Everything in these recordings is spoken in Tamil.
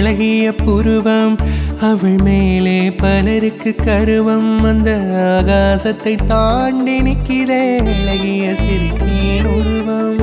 அழகிய புருவம் அவள் மேலே பலருக்கு கருவம் அந்த ஆகாசத்தை தாண்டி நிற்கிறே அழகிய சிறுக்கியின் உருவம்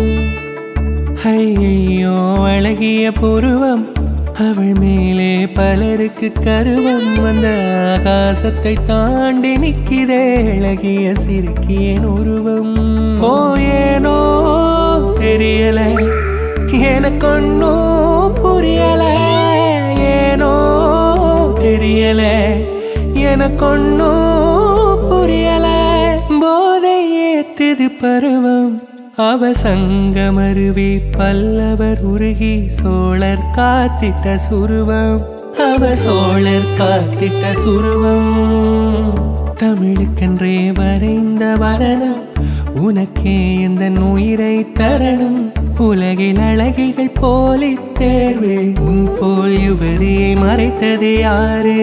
ஐயோ அழகிய புருவம் அவள் மேலே பலருக்கு கருவம் அந்த ஆகாசத்தை தாண்டி நிற்கிறே அழகிய சிறுக்கியின் உருவம் ஓ ஏனோ தெரியல எனக்கு ஒன்றும் புரியல ஏனோ தெரியல எனக்கு ஒன்றும் புரியல போதை ஏத்துது பருவம் அவ சங்கமருவி பல்லவர் உருகி சோழர் காத்திட்ட சுருவம் அவ சோழர் காத்திட்ட சுருவம் தமிழுக்கென்றே வரைந்த வரணம் உனக்கே இந்த உயிரை தரணும் உலகில் அழகிகள் போலி தேர்வு உன் போல் யுவதியை மறைத்தது யாரு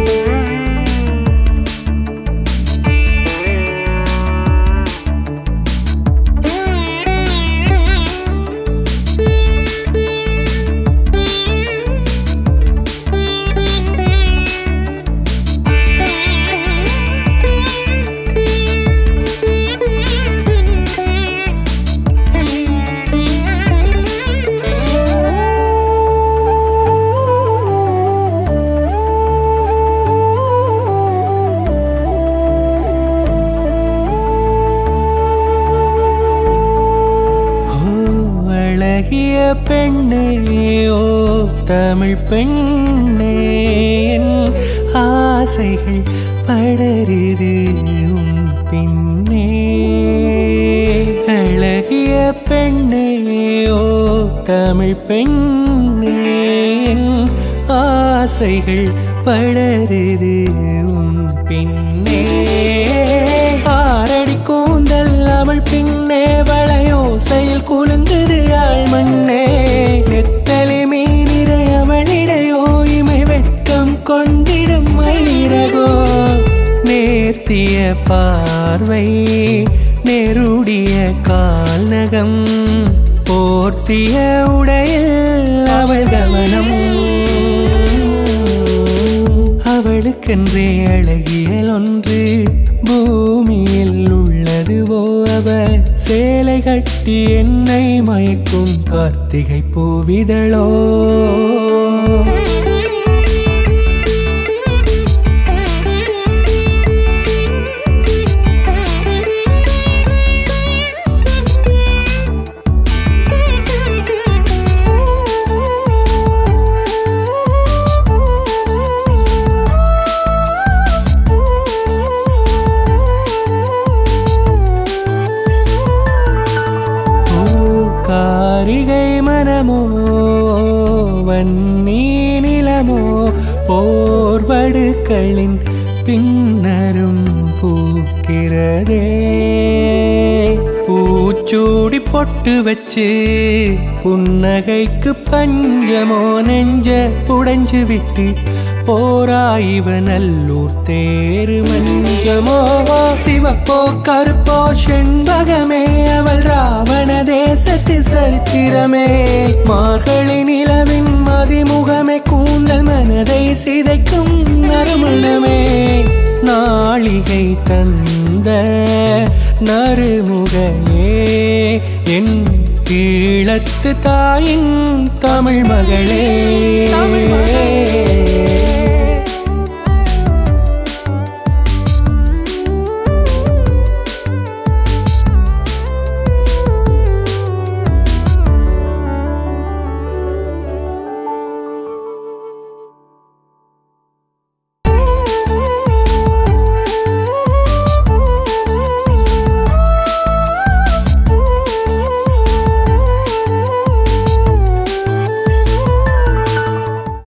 ஓ அழகிய பெண்ணே ஓ தமிழ் பெண்ணே என் ஆசைகள் படருது உன் பின்னே அழகிய பெண்ணே ஓ தமிழ் பெண்ணே என் ஆசைகள் படருது உன் பின்னே ஆரடி கூந்தல் அவள் பின்னே வளையோசையில் குலுங்குது ஆள் மண்ணே நெத்தலி மீனிரை அவளிடையோ இமை வெட்கம் கொண்டிடும் மயிரகோ நேர்த்திய பார்வை நெருடிய கால் நகம் போர்த்திய உடையில் அவள் கவனம் அவளுக்கென்றே அழகியல் ஒன்று பூமியில் உள்ளதுவோ அவ சேலை கட்டி என்னை மயக்கும் கார்த்திகை பூவிதழோ ஓ காரிகை மனமோ வன்னி நிலமோ போர்வடுக்களின் பின்னரும் பூக்கிறதே பூச்சூடி பொட்டு வச்சு புன்னகைக்கு பஞ்சமோ நெஞ்ச உடைஞ்சு விட்டு போராயிவ நல்லூர் தேரு மஞ்சமோ சிவப்போ கருப்போ செண்பகமே அவள் ராவண தேசத்து சரித்திரமே மார்கழி நிலவின் மதிமுகமே கூந்தல் மனதை சிதைக்கும் நறுமணமே நாளிகை தந்த நறுமுகையே என் ஈழத்து தாயின் தமிழ் மகளே